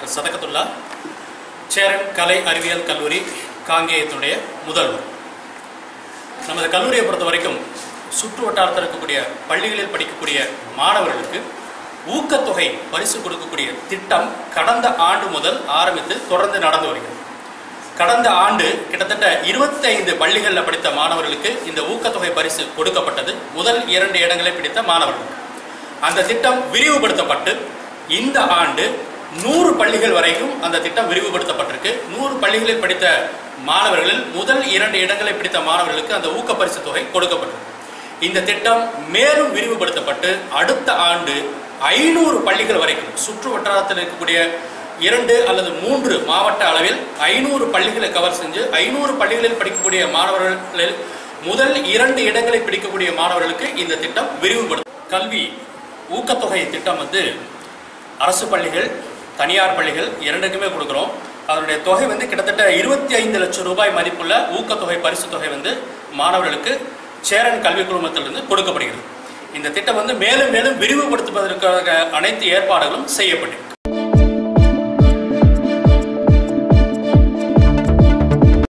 சதகத்துல்லா சேரன் கலை அறிவியல் கல்லூரி காங்கேயத்துடைய முதல்வர் நமது கல்லூரியை பொறுத்த வரைக்கும் சுற்று வட்டாரத்தில் இருக்கக்கூடிய பள்ளிகளில் படிக்கக்கூடிய மாணவர்களுக்கு ஊக்கத்தொகை பரிசு கொடுக்கக்கூடிய திட்டம் கடந்த ஆண்டு முதல் ஆரம்பித்து தொடர்ந்து நடந்து வருகிறது கடந்த ஆண்டு கிட்டத்தட்ட 25 பள்ளிகளில் படித்த மாணவர்களுக்கு இந்த ஊக்கத்தொகை பரிசு கொடுக்கப்பட்டது முதல் இரண்டு இடங்களை பிடித்த மாணவர்களுக்கு அந்த திட்டம் விரிவுபடுத்தப்பட்டு இந்த ஆண்டு நூறு பள்ளிகள் வரைக்கும் அந்த திட்டம் விரிவுபடுத்தப்பட்டிருக்கு நூறு பள்ளிகளில் படித்த மாணவர்களில் முதல் இரண்டு இடங்களை பிடித்த மாணவர்களுக்கு அந்த ஊக்க பரிசு தொகை கொடுக்கப்பட்டது இந்த திட்டம் மேலும் விரிவுபடுத்தப்பட்டு அடுத்த ஆண்டு ஐநூறு பள்ளிகள் வரைக்கும் சுற்று வட்டாரத்தில் இருக்கக்கூடிய இரண்டு அல்லது மூன்று மாவட்ட அளவில் ஐநூறு பள்ளிகளை கவர் செஞ்சு ஐநூறு பள்ளிகளில் படிக்கக்கூடிய மாணவர்களில் முதல் இரண்டு இடங்களை பிடிக்கக்கூடிய மாணவர்களுக்கு இந்த திட்டம் விரிவுபடுத்தும் கல்வி ஊக்கத்தொகை திட்டம் வந்து அரசு பள்ளிகள் தனியார் பள்ளிகள் இரண்டுக்குமே கொடுக்குறோம் அதனுடைய தொகை வந்து கிட்டத்தட்ட இருபத்தி ஐந்து லட்சம் ரூபாய் மதிப்புள்ள ஊக்கத்தொகை பரிசு தொகை வந்து மாணவர்களுக்கு சேரன் கல்விக் குழுமத்திலிருந்து கொடுக்கப்படுகிறது இந்த திட்டம் வந்து மேலும் மேலும் விரிவுபடுத்துவதற்காக அனைத்து ஏற்பாடுகளும் செய்யப்பட்டு